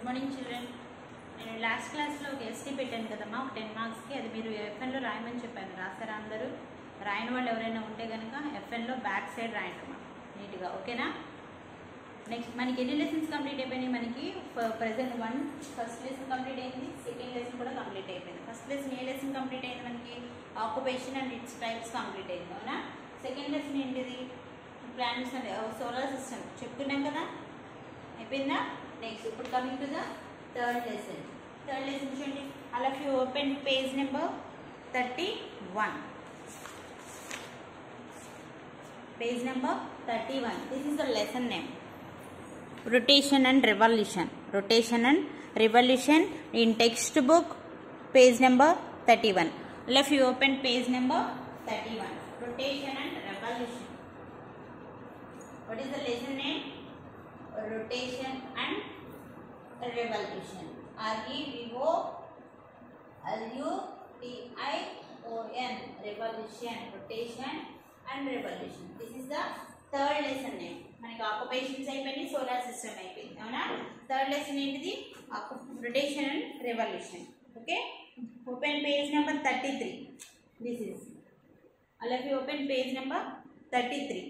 Morning children నేను last క్లాస్లో ఒక ఎస్టీ పెట్టాను కదమ్మా ఒక టెన్ మార్క్స్కి అది మీరు ఎఫ్ఎన్లో రాయమని చెప్పాను రాస్తారా అందరూ రాయని వాళ్ళు ఎవరైనా ఉంటే కనుక ఎఫ్ఎన్లో బ్యాక్ సైడ్ రాయండి అమ్మా నీట్గా ఓకేనా నెక్స్ట్ మనకి ఎన్ని లెసన్స్ కంప్లీట్ అయిపోయినాయి మనకి present one first lesson complete అయింది సెకండ్ లెసన్ కూడా కంప్లీట్ అయిపోయింది first lesson a lesson complete అయింది మనకి occupation and its types complete అయింది అవునా సెకండ్ లెసన్ ఏంటిది ప్లానెట్స్ అండ్ సోలార్ సిస్టమ్ చెప్పుకున్నాం కదా అయిపోయిందా నెక్స్ట్ ఇప్పుడు coming to the third lesson third lesson చూడండి అలా you open page number thirty one page number thirty one this is the lesson name rotation and revolution rotation and revolution in textbook page number 31 left you open page number 31 rotation and revolution what is the lesson name rotation and revolution r e v o l u t i o n revolution rotation and revolution this is the third lesson name మనకి occupations అయిపోయింది solar system అయిపోయింది అవునా third lesson ఏంటిది rotation and revolution okay open page number thirty three this is అలా open page number thirty three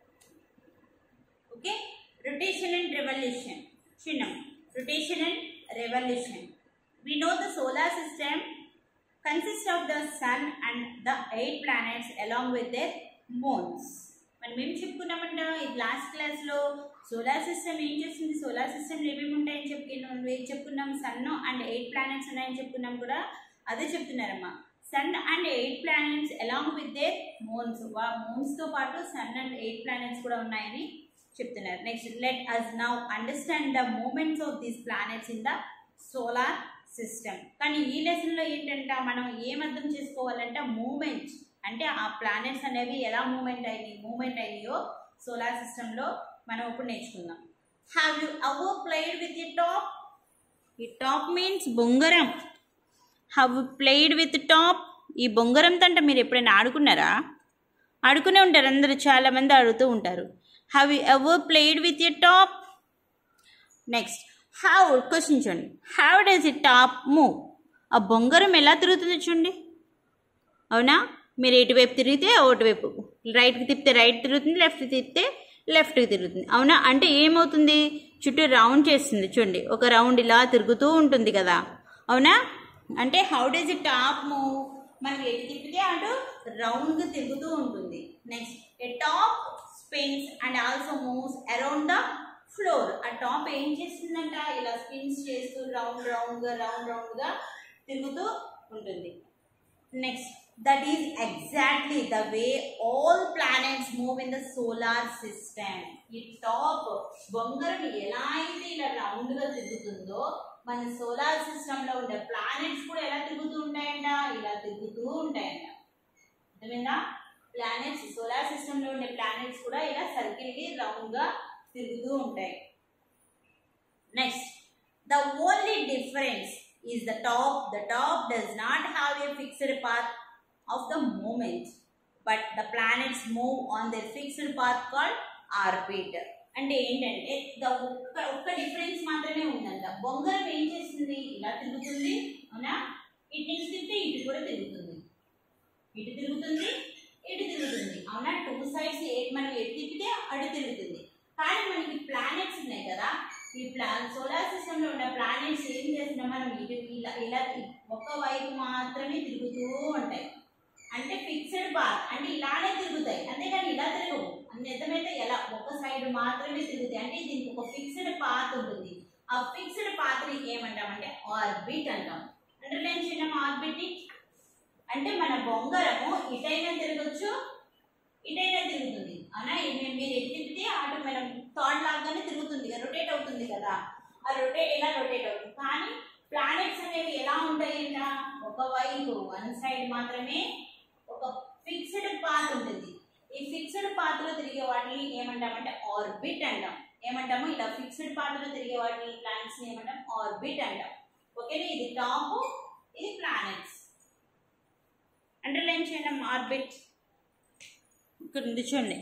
okay rotation and revolution చిన్నం rotation and revolution we know the solar system consists of the sun and the eight planets along with their moons మనం ఏం చెప్పుకున్నామంట ఈ last క్లాస్లో solar system ఏం చేస్తుంది solar సిస్టమ్లో ఏమేమి ఉంటాయని చెప్పుకున్నాం ఏం చెప్పుకున్నాం సన్ అండ్ ఎయిట్ ప్లానెట్స్ ఉన్నాయని చెప్పుకున్నాం కూడా అదే చెప్తున్నారమ్మా sun and eight planets along with they moons మూన్స్తో పాటు సన్ అండ్ ఎయిట్ ప్లానెట్స్ కూడా ఉన్నాయని చెప్తున్నారు next let us now understand the moments of these planets in the solar system కానీ ఈ లెసన్లో ఏంటంటే మనం ఏం అర్థం చేసుకోవాలంటే మూమెంట్స్ అంటే ఆ ప్లానెట్స్ అనేవి ఎలా మూమెంట్ అయినాయి మూమెంట్ అయినాయో సోలార్ సిస్టంలో మనం ఇప్పుడు నేర్చుకుందాం have you our played with ఈ టాప్ ఈ టాప్ మీన్స్ బొంగరం హ్యావ్ ప్లేడ్ విత్ టాప్ ఈ బొంగరంతో అంటే మీరు ఎప్పుడైనా ఆడుకున్నారా ఆడుకునే ఉంటారు అందరూ చాలామంది ఆడుతూ ఉంటారు have you ever played with your top next how question చూడండి how does it top move ఆ బొంగరం ఎలా తిరుగుతుంది చూడండి అవునా మీరు ఎటువైపు తిరిగితే ఒకటివైపు రైట్కి తిప్పితే రైట్ తిరుగుతుంది లెఫ్ట్కి తిప్పితే లెఫ్ట్కి తిరుగుతుంది అవునా అంటే ఏమవుతుంది చుట్టూ రౌండ్ చేస్తుంది చూడండి ఒక రౌండ్ ఇలా తిరుగుతూ ఉంటుంది కదా అవునా అంటే how does it top move మనం ఎటు తిప్పితే అటు రౌండ్గా తిరుగుతూ ఉంటుంది next a top spins and also moves around the floor ఆ టాప్ ఏం చేస్తుందంట ఇలా స్పిన్స్ చేస్తూ రౌండ్ రౌండ్గా రౌండ్ రౌండ్గా తిరుగుతూ ఉంటుంది next that is exactly the way all planets move in the solar system ఈ టాప్ బొంగరం ఎలా అయితే ఇలా రౌండ్ గా తిరుగుతుందో మన సోలార్ సిస్టమ్ లో ఉండే ప్లానెట్స్ కూడా ఎలా తిరుగుతూ ఉంటాయంట ఇలా తిరుగుతూ ఉంటాయంట అర్థమైందా ప్లానెట్స్ సోలార్ సిస్టమ్ లో ఉండే ప్లానెట్స్ కూడా ఇలా సర్కిల్ కి రౌండ్ గా తిరుగుతూ ఉంటాయి next the only difference is the top. The top does not have a fixed path of the moment, but the planets move on their fixed path called orbit. అంటే ఏంటంటే the ఒక్క ఒక్క difference మాత్రమే ఉందంట బొంగరం ఏం చేస్తుంది ఇలా తిరుగుతుంది అవునా ఇటు నుంచి తిరిగితే ఇటు కూడా తిరుగుతుంది ఇటు తిరుగుతుంది ఇటు తిరుగుతుంది అవునా టూ సైడ్స్ మనం ఎటు తిప్పితే అటు తిరుగుతుంది కానీ మనకి ప్లానెట్స్ ఉన్నాయి కదా ఈ ప్లాన్ సోలార్ సిస్టమ్ లో ఉన్న ప్లానెట్స్ ఏం చేస్తున్నాం మనం ఇటు ఇలా ఇలా ఒక వైపు మాత్రమే తిరుగుతూ ఉంటాయి అంటే ఫిక్స్డ్ పాత్ అంటే ఇలానే తిరుగుతాయి అంతేకాని ఇలా తిరగవు నిజమైతే ఎలా ఒక సైడ్ మాత్రమే తిరుగుతాయి అంటే దీనికి ఒక ఫిక్స్డ్ పాత్ ఉంటుంది ఆ ఫిక్స్డ్ పాత్ ని ఏమంటామంటే ఆర్బిట్ అంటాం అంటే నేను చిన్న ఆర్బిట్ ని అంటే మన బొంగరము ఇటైనా తిరగచ్చు ఇటైనా తిరుగుతుంది అవునా ఇది మీరు ఎటు తిప్పితే అటు మనం థాట్ లాగానే తిరుగుతుంది రొటేట్ అవుతుంది కదా ఆ రొటేట్ ఎలా రొటేట్ అవుతుంది కానీ ప్లానెట్స్ అనేవి ఎలా ఉంటాయి ఒకవైపు వన్ సైడ్ మాత్రమే ఒక ఫిక్స్డ్ పాత్ ఉంటుంది ఈ ఫిక్స్డ్ పాత్ లో తిరిగే వాటిని ఏమంటామంటే ఆర్బిట్ అంటాం ఏమంటాము ఇలా ఫిక్స్డ్ పాత్ లో తిరిగే వాటిని ప్లానెట్స్ ఏమంటాం ఆర్బిట్ అంటాం ఓకేనా ఇది టాప్ ఇది ప్లానెట్స్ అండర్లైన్ చేయడం ఆర్బిట్ ఇక్కడ ఉంది చూడండి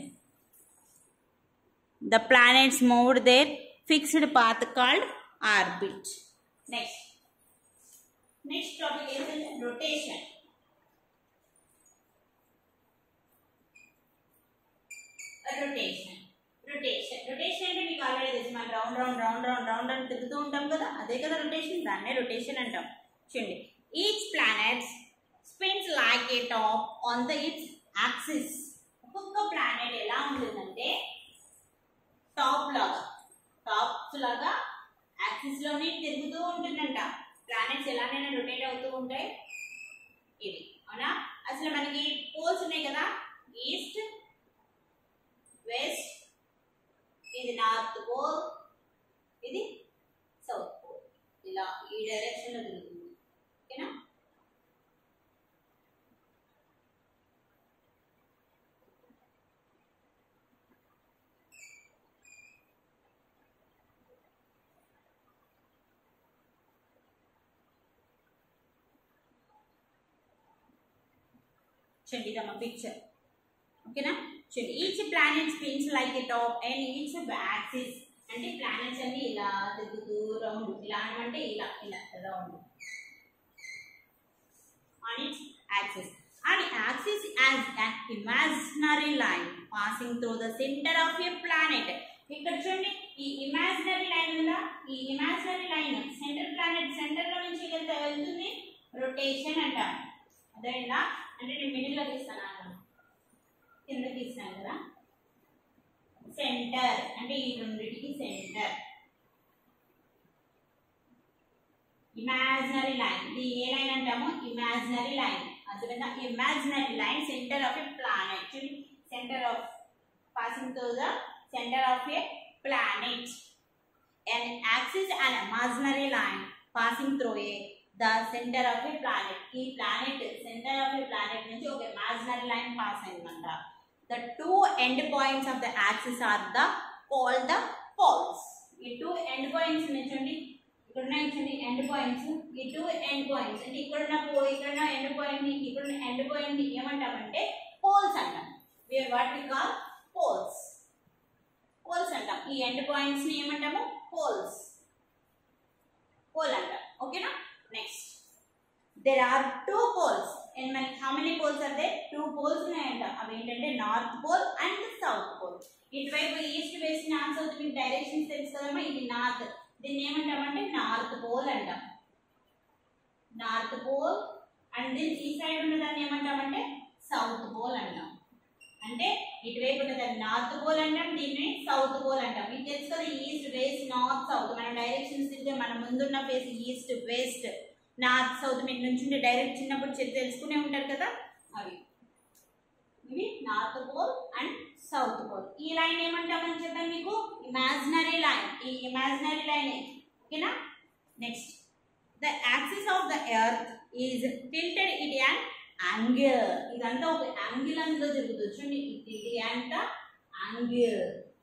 the planets moved their fixed path called orbit next next topic ఏంటంటే రొటేషన్ రొటేషన్ రొటేషన్ రొటేషన్ అంటే మీకు ఆల్రెడీ తెలుసు మనం round round round round round అని తిరుగుతూ ఉంటాం కదా అదే కదా రొటేషన్ దాన్నే రొటేషన్ అంటాం చూడండి each planet spins like a top on the its axis ఒక్కొక్క ప్లానెట్ ఎలా ఉంటుందంటే టాప్ లాగా టాప్స్ లాగా యాక్సిస్ లోనే తిరుగుతూ ఉంటుందంట ప్లానెట్స్ ఎలాగైనా రొటేట్ అవుతూ ఉంటాయి ఇది అవునా అసలు మనకి పోల్స్ ఉన్నాయి కదా ఈస్ట్ వెస్ట్ ఇది నార్త్ పోల్ ఇది సౌత్ పోల్ ఇలా ఈ డైరెక్షన్ లో తిరుగుతుంది ఓకేనా చూడండి ఇదమ్మ పిక్చర్ ఓకేనా చూడండి each planet spins like a top and each axis అంటే ప్లానెట్స్ అన్ని ఇలా తిరుగుతూ రౌండ్ ఇలా అంటే ఇలా ఇలా round on its axis. And axis as an imaginary line passing through the center of a planet. ఇక్కడ చూడండి ఈ ఇమాజినరీ లైన్ ఉందా ఈ imaginary line center planet center లో నుంచి వెళ్తే వెళ్తుంది రొటేషన్ అంటాం అదేనా అంటే నేను మిడిల్ లో తీస్తాను కింద తీస్తాను కదా సెంటర్ అంటే ఈ రెండింటికి సెంటర్ ఇమాజినరీ లైన్ ఇది ఏ లైన్ అంటాము ఇమాజినరీ లైన్ అదేవిధంగా imaginary line center of a planet center of passing through the center of a planet and axis and imaginary line passing through a the center of a planet ఈ planet center of a planet నుంచి ఒక imaginary line pass అయిందంట the two end points of the axis are the call the poles ఈ two end points చూడండి ఇక్కడ ఉన్నాయి చూడండి end points ఈ టూ ఎండ్ పాయింట్స్ అంటే ఇక్కడ ఉన్న పో ఇక్కడ ఉన్న ఎండ్ పాయింట్ ని ఇక్కడ ఉన్న ఎండ్ పాయింట్ ని ఏమంటామంటే పోల్స్ అంటాం where what we call poles poles అంటాం ఈ ఎండ్ పాయింట్స్ ని ఏమంటాము పోల్స్ పోల్ అంటాం ఓకేనా next there are two poles and మనకి how many poles are they two poles ఉన్నాయంట అవి ఏంటంటే north pole and south pole ఇటువైపు ఈస్ట్ వెస్ట్ నార్త్ సౌత్ మీకు డైరెక్షన్స్ తెలుసు కదమ్మా ఇది నార్త్ దీన్ని ఏమంటామంటే నార్త్ పోల్ అంటాం నార్త్ పోల్ అండ్ దీని ఈ సైడ్ ఉన్నదాన్ని ఏమంటామంటే సౌత్ పోల్ అంటాం అంటే ఇటువైపు ఉన్నదాన్ని నార్త్ పోల్ అంటాం దీన్ని సౌత్ పోల్ అంటాం మీకు తెలుసు కదా ఈస్ట్ వెస్ట్ నార్త్ సౌత్ మన డైరెక్షన్స్ తిరిగితే మన ముందున్న face east west north south మీరు నుంచి డైరెక్ట్ చిన్నప్పుడు చె- తెలుసుకునే ఉంటారు కదా అవి ఇవి north pole and south pole ఈ లైన్ ఏమంటామని చెప్పాను మీకు ఇమాజినరీ లైన్ ఈ ఇమాజినరీ లైన్ ఓకేనా next the axis of the earth is tilted it an angle ఇదంతా ఒక యాంగిల్ అందులో జరుగుతుంది చూడండి ఇది ఇది అంతా యాంగిల్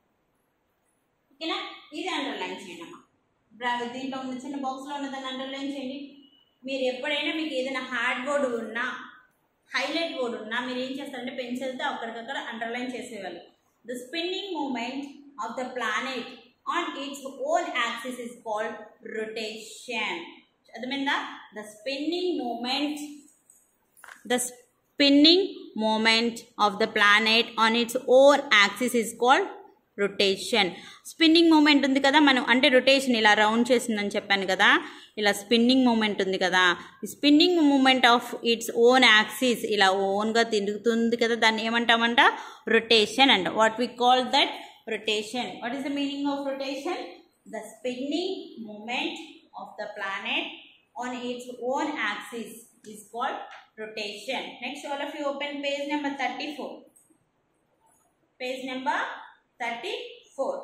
ఓకేనా ఇది అండర్లైన్ చేయండి అమ్మా బ్రా- దీంట్లో ఉన్న చిన్న బాక్స్లో ఉన్నదాన్ని అండర్లైన్ చేయండి మీరు ఎప్పుడైనా మీకు ఏదైనా హార్డ్ బోర్డు ఉన్నా హైలైట్ బోర్డు ఉన్నా మీరు ఏం చేస్తారంటే పెన్సిల్తో అక్కడికక్కడ అండర్లైన్ చేసేవాళ్ళు the spinning moment of the planet on its own axis is called rotation అర్థమైందా the spinning moment the spinning moment of the planet on its own axis is called rotation spinning moment ఉంది కదా మనం అంటే rotation ఇలా round చేసిందని చెప్పాను కదా ఇలా స్పిన్నింగ్ మూమెంట్ ఉంది కదా ఈ spinning moment of its own axis ఇలా ఓన్గా తిరుగుతుంది కదా దాన్ని ఏమంటామంట రొటేషన్ అంట what we call that rotation what is the meaning of rotation the spinning moment of the planet on its own axis is called rotation. Next, all of you open page number 34. Page number 34.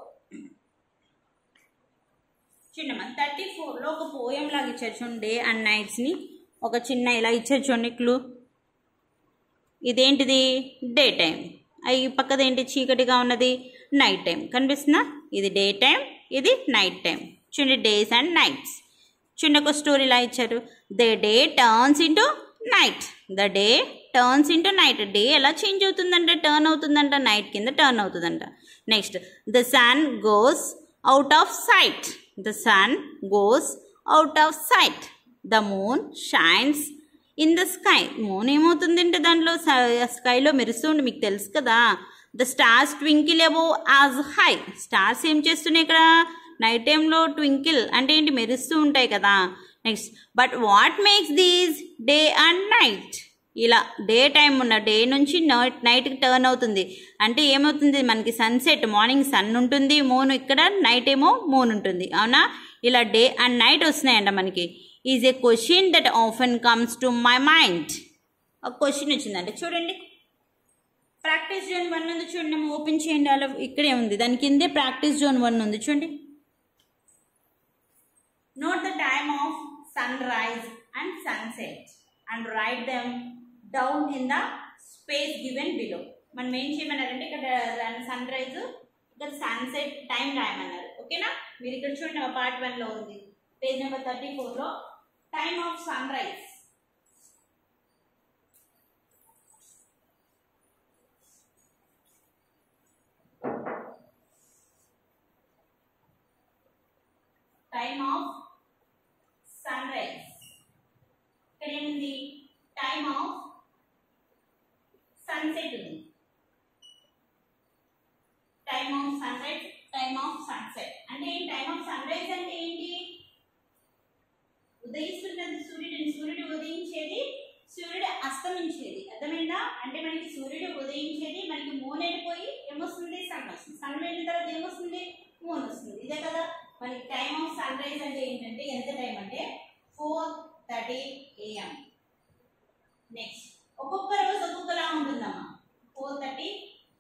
చిన్నమ్మ thirty ఫోర్లో ఒక poem లాగా ఇచ్చారు చూడండి day and నైట్స్ని ఒక చిన్న ఇలా ఇచ్చారు చూడండి క్లూ ఇదేంటిది డే టైం అవి పక్కదేంటి చీకటిగా ఉన్నది నైట్ టైం కనిపిస్తుందా ఇది డే టైం ఇది నైట్ టైం చూడండి డేస్ అండ్ నైట్స్ చూడండి ఒక స్టోరీ ఇలా ఇచ్చారు the day turns into night the day turns into night day ఎలా చేంజ్ అవుతుందంటే టర్న్ అవుతుందంట నైట్ కింద టర్న్ అవుతుందంట next the sun goes out of sight the sun goes out of sight the moon shines in the sky moon ఏమవుతుంది అంటే దాంట్లో స్కైలో మెరుస్తుంది మీకు తెలుసు కదా the stars twinkle above as high stars ఏం చేస్తున్నాయి ఇక్కడ నైట్ టైంలో ట్వింకిల్ అంటే ఏంటి మెరుస్తూ ఉంటాయి కదా next but what makes these day and night ఇలా డే టైం ఉన్న డే నుంచి నైట్ నైట్కి టర్న్ అవుతుంది అంటే ఏమవుతుంది మనకి సన్సెట్ మార్నింగ్ సన్ ఉంటుంది మూన్ ఇక్కడ నైట్ ఏమో మూన్ ఉంటుంది అవునా ఇలా డే అండ్ నైట్ వస్తున్నాయంట మనకి is a question that often comes to my mind ఒక క్వశ్చన్ వచ్చిందంటే చూడండి ప్రాక్టీస్ జోన్ వన్ ఉంది చూడండి అమ్మ, ఓపెన్ చేయండి అలా ఇక్కడే ఉంది దాని కిందే ప్రాక్టీస్ జోన్ వన్ ఉంది చూడండి note the time of sun rise and sunset and write them down in the space given below మనం ఏం చేయమన్నారంటే ఇక్కడ సన్ రైజ్ ఇక్కడ సన్సెట్ టైం రాయమన్నారు ఓకేనా మీరు ఇక్కడ చూడండి పార్ట్ వన్లో ఉంది పేజ్ నెంబర్ థర్టీ ఫోర్లో time of sun rise time of sun rise ఇక్కడ ఏముంది టైమ్ ఆఫ్ సన్సెట్ ఉంది time of sun rise time of sunset అంటే టైమ్ ఆఫ్ సన్ రైజ్ అంటే ఏంటి ఉదయిస్తున్నది సూర్యుడు సూర్యుడు ఉదయించేది సూర్యుడు అస్తమించేది అర్థమైందా అంటే మనకి సూర్యుడు ఉదయించేది మనకి మూన్ వెళ్ళిపోయి ఏమొస్తుంది సన్ వస్తుంది సన్ వెళ్ళిన తర్వాత ఏమొస్తుంది మూన్ వస్తుంది ఇదే కదా మనకి టైమ్ ఆఫ్ సన్ రైజ్ అంటే ఏంటంటే ఎంత టైం అంటే ఫోర్ థర్టీ ఏఎం నెక్స్ట్ ఒక్కొక్క రోజు ఒక్కొక్కలా ఉంటుందమ్మా ఫోర్ థర్టీ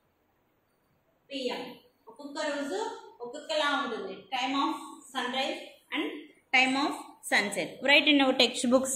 పిఎం ఒక్కొక్క రోజు ఒక్కొక్కలా ఉంటుంది time of sun rise and time of sunset write in our text books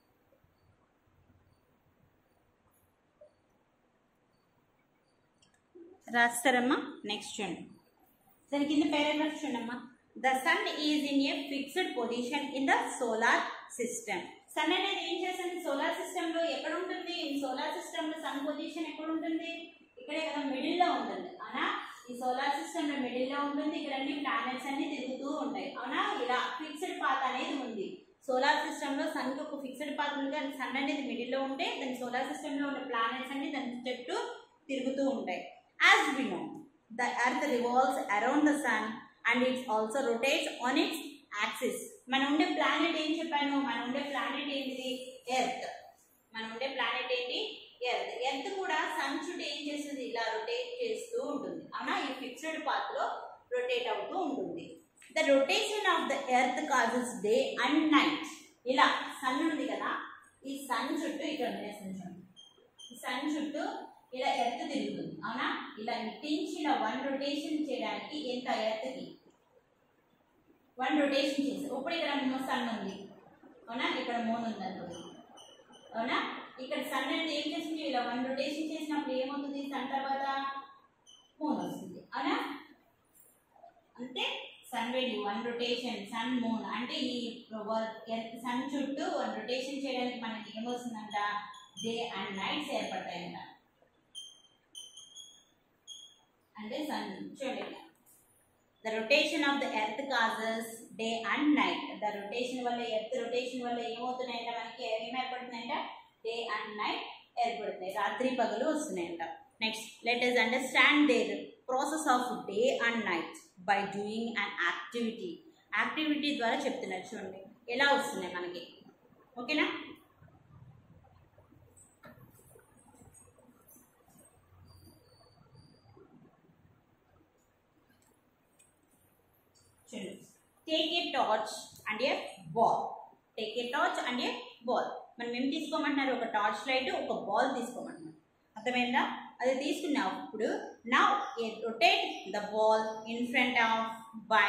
రాస్తారమ్మా నెక్స్ట్ చూడండి దాని కింద పారాగ్రాఫ్ చూడమ్మా the sun is in a fixed position in the solar system sun అనేది ఏం చేస్తుంది సోలార్ సిస్టమ్ లో ఎక్కడ ఉంటుంది సోలార్ సిస్టమ్ లో సన్ పొజిషన్ ఎక్కడ ఉంటుంది ఇక్కడే కదా మిడిల్ లో ఉంటుంది అవునా ఈ సోలార్ సిస్టమ్ లో మిడిల్ లో ఉంటుంది ఇక్కడ అన్ని ప్లానెట్స్ అన్ని తిరుగుతూ ఉంటాయి అవునా ఇలా ఫిక్స్డ్ పాత్ అనేది ఉంది సోలార్ సిస్టమ్ లో సన్ కి ఒక ఫిక్స్డ్ పాత్ ఉంది అండ్ సన్ అనేది మిడిల్ లో ఉంటే దాని సోలార్ సిస్టమ్ లో ఉన్న ప్లానెట్స్ అన్ని దాని చుట్టూ తిరుగుతూ ఉంటాయి as we know the earth revolves around the sun and it also rotates on its axis మన ఉండే ప్లానెట్ ఏం చెప్పాను మన ఉండే ప్లానెట్ ఏంటిది ఎర్త్ మన ఉండే ప్లానెట్ ఏంటి ఎర్త్ ఎర్త్ కూడా సన్ చుట్టూ ఏం చేస్తుంది ఇలా రొటేట్ చేస్తూ ఉంటుంది అవునా ఈ ఫిక్స్డ్ పాత్ లో రొటేట్ అవుతూ ఉంటుంది the rotation of the earth causes day and night ఇలా సన్ ఉంది కదా ఈ సన్ చుట్టూ ఇక్కడ ఉండేస్తుంది చూడండి ఈ సన్ చుట్టూ ఇలా ఎర్త్ తిరుగుతుంది అవునా ఇలా ఇట్టించిన వన్ రొటేషన్ చేయడానికి ఎంత ఎర్త్కి వన్ రొటేషన్ చేసి ఇప్పుడు ఇక్కడ సన్ ఉంది అవునా ఇక్కడ మూన్ ఉంది అనుకోండి అవునా ఇక్కడ సన్ అనేది ఏం చేస్తుంది ఇలా వన్ రొటేషన్ చేసినప్పుడు ఏమవుతుంది సన్ తర్వాత మూన్ వస్తుంది అవునా అంటే సన్ వేడి వన్ రొటేషన్ సన్ మూన్ అంటే ఈ ఎర్త్ సన్ చుట్టూ వన్ రొటేషన్ చేయడానికి మనకి ఏమొస్తుందంట డే అండ్ నైట్స్ ఏర్పడతాయంట అంటే సన్ చూడండి the rotation of the earth causes day and night the rotation వల్ల ఎర్త్ రొటేషన్ వల్ల ఏమవుతున్నాయంట మనకి ఏం ఏర్పడుతుందంట డే అండ్ నైట్ ఏర్పడుతున్నాయి రాత్రి పగలు వస్తున్నాయంట next let is understand their process of day and night by doing an activity activity ద్వారా చెప్తున్నారు చూడండి ఎలా వస్తున్నాయి మనకి ఓకేనా చూడండి take a torch and a ball take a torch and a ball మనం ఏం తీసుకోమంటున్నారు ఒక టార్చ్ లైట్ ఒక బాల్ తీసుకోమంటున్నారు అర్థమైందా అది తీసుకున్నప్పుడు now a rotate the ball in front of by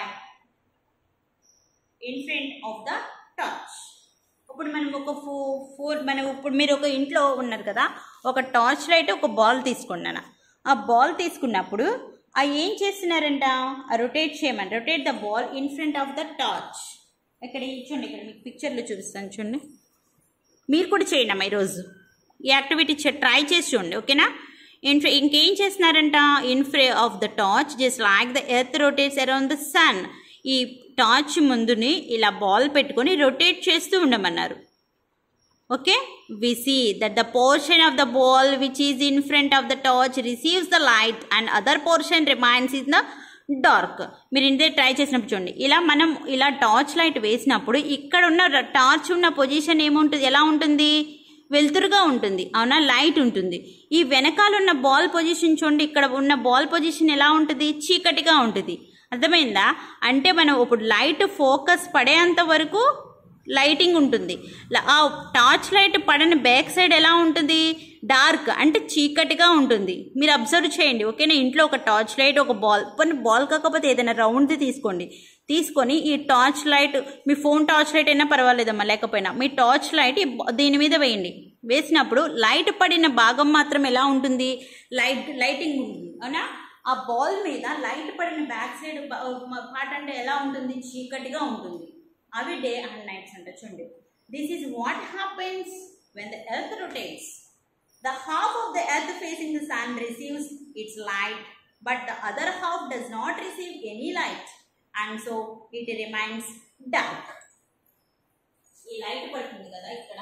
in front of the torch ఇప్పుడు మనం ఒక ఫో ఫోర్ మనం ఇప్పుడు మీరు ఒక ఇంట్లో ఉన్నారు కదా ఒక టార్చ్ లైట్ ఒక బాల్ తీసుకున్నాను ఆ బాల్ తీసుకున్నప్పుడు ఆ ఏం చేస్తున్నారంట ఆ రొటేట్ చేయమని rotate the ball in front of the torch ఇక్కడ ఈ చూడండి ఇక్కడ మీకు పిక్చర్లో చూపిస్తాను చూడండి మీరు కూడా చేయండి అమ్మా ఈరోజు ఈ యాక్టివిటీ ట్రై చేసి చూడండి ఓకేనా ఇన్ ఇంకేం చేస్తున్నారంట in front of the torch just like the earth rotates around the sun ఈ టార్చ్ ముందుని ఇలా బాల్ పెట్టుకొని రొటేట్ చేస్తూ ఉండమన్నారు okay we see that the portion of the ball which is in front of the torch receives the light and other portion remains in the dark మీరు ఇంతే try చేసినప్పుడు చూడండి ఇలా మనం ఇలా టార్చ్ లైట్ వేసినప్పుడు ఇక్కడ ఉన్న టార్చ్ ఉన్న పొజిషన్ ఏముంటుంది ఎలా ఉంటుంది వెలుతురుగా ఉంటుంది అవునా లైట్ ఉంటుంది ఈ వెనకాల ఉన్న బాల్ పొజిషన్ చూడండి ఇక్కడ ఉన్న బాల్ పొజిషన్ ఎలా ఉంటుంది చీకటిగా ఉంటుంది అర్థమైందా అంటే మనం ఇప్పుడు లైట్ ఫోకస్ పడేంత వరకు లైటింగ్ ఉంటుంది ల- ఆ టార్చ్ లైట్ పడని బ్యాక్ సైడ్ ఎలా ఉంటుంది డార్క్ అంటే చీకటిగా ఉంటుంది మీరు అబ్జర్వ్ చేయండి ఓకేనా ఇంట్లో ఒక టార్చ్ లైట్ ఒక బాల్ కొన్ని బాల్ కాకపోతే ఏదైనా రౌండ్ది తీసుకోండి తీసుకొని ఈ టార్చ్ లైట్ మీ ఫోన్ టార్చ్ లైట్ అయినా పర్వాలేదమ్మా లేకపోయినా మీ టార్చ్ లైట్ ఈ బ- దీని మీద వేయండి వేసినప్పుడు లైట్ పడిన భాగం మాత్రం ఎలా ఉంటుంది లైట్ లైటింగ్ ఉంటుంది అవునా ఆ బాల్ మీద లైట్ పడిన బ్యాక్ సైడ్ పార్ట్ అంటే ఎలా ఉంటుంది చీకటిగా ఉంటుంది అవి డే అండ్ నైట్స్ అంట చూడండి this is what happens when the earth rotates the half of the earth facing the sun receives its light but the other half does not receive any light and so it remains dark ఈ light పడుతుంది కదా ఇక్కడ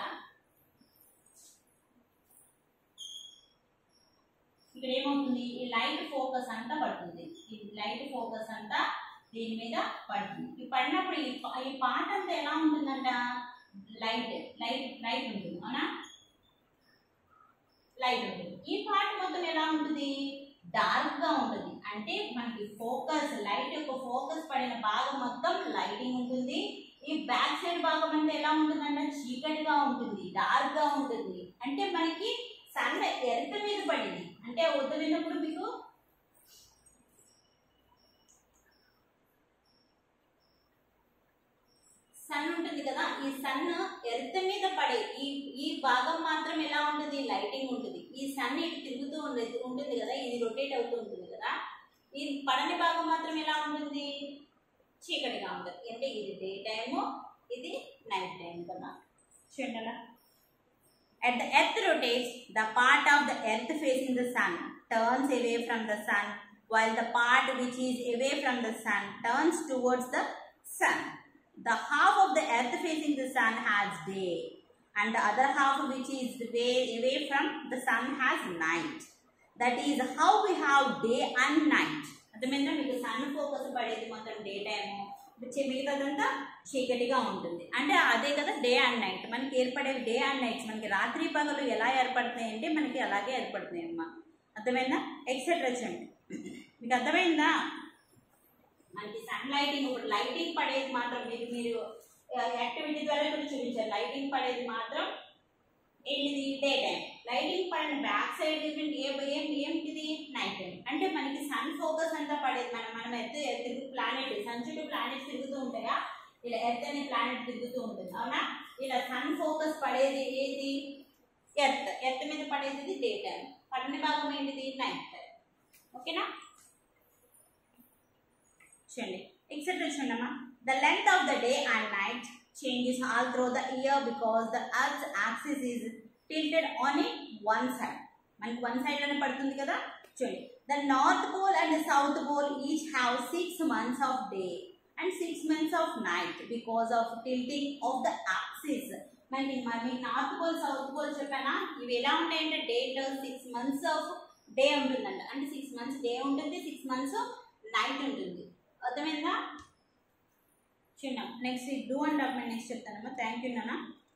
ఇక్కడ ఏమవుతుంది ఈ light focus అంతా పడుతుంది ఈ లైట్ ఫోకస్ అంతా దీని మీద పడుతుంది ఈ పడినప్పుడు ఈ పా- ఈ పాట అంతా ఎలా ఉంటుందంట లైట్ లైట్ లైట్ ఉంటుంది అవునా లైట్ ఉంటుంది ఈ పార్ట్ మొత్తం ఎలా ఉంటుంది డార్క్ గా ఉంటుంది అంటే మనకి ఫోకస్ లైట్ యొక్క ఫోకస్ పడిన భాగం మొత్తం లైటింగ్ ఉంటుంది ఈ బ్యాక్ సైడ్ భాగం అంతా ఎలా ఉంటుందంటే చీకటిగా ఉంటుంది డార్క్ గా ఉంటుంది అంటే మనకి సన్ ఎర్త్ మీద పడింది అంటే వదిలినప్పుడు మీకు సన్ ఉంటుంది కదా ఈ సన్ ఎర్త్ మీద పడే ఈ ఈ భాగం మాత్రం ఎలా ఉంటుంది లైటింగ్ ఉంటుంది ఈ సన్ ఇటు తిరుగుతూ ఉండేది ఉంటుంది కదా ఇది రొటేట్ అవుతూ ఉంటుంది కదా ఈ పడని భాగం మాత్రం ఎలా ఉంటుంది చీకటిగా ఉంటుంది అంటే ఇది డే టైము ఇది నైట్ టైం కదా చూడండి అలా At the earth rotates, the part of the earth facing the sun turns away from the sun, while the part which is away from the sun turns towards the sun. The half of the earth facing the sun has day, and the other half which is way away from the sun has night. That is how we have day and night. అర్థమైందా మీకు sun focus పడేది మొత్తం day time మిగతాదంతా చీకటిగా ఉంటుంది అంటే అదే కదా డే అండ్ నైట్ మనకి ఏర్పడేవి డే అండ్ నైట్స్ మనకి రాత్రి పగలు ఎలా ఏర్పడుతున్నాయి అంటే మనకి అలాగే ఏర్పడుతున్నాయి అమ్మా అర్థమైందా ఎక్సెట్రా చూడండి మీకు అర్థమైందా మనకి సన్ లైటింగ్ ఇప్పుడు లైటింగ్ పడేది మాత్రం మీరు మీరు యాక్టివిటీ ద్వారా కూడా చూపించారు లైటింగ్ పడేది మాత్రం ఏంటిది డే టైం లైటింగ్ పడిన బ్యాక్ సైడ్ ఏం ఏం ఏంటిది నైట్ టైం అంటే మనకి సన్ ఫోకస్ అంతా పడేది మనం మనం ఎర్త్ తిరుగు ప్లానెట్ సన్ చుట్టూ ప్లానెట్ తిరుగుతూ ఉంటాయా ఇలా ఎర్త్ అనే ప్లానెట్ తిరుగుతూ ఉంటుంది అవునా ఇలా సన్ ఫోకస్ పడేది ఏది ఎర్త్ ఎర్త్ మీద పడేది డే టైం పడిన భాగం ఏంటిది నైట్ టైం ఓకేనా చూడండి ఎక్సెట్రా చూడమ్మా the length of the day and night changes all through the year because the earth axis is tilted on it one side మనకి వన్ సైడ్ అనే పడుతుంది కదా చూడండి the north pole and south pole each have six months of day and six months of night because of tilting of the axis మనకి మరి north pole south pole చెప్పానా ఇవి ఎలా ఉంటాయంటే date six months of day ఉంటుందంట అంటే six months day ఉంటుంది six months night ఉంటుంది అర్థమైందా చూద్దాం next do and document next చెప్తానమ్మా థ్యాంక్ యూ నాన్న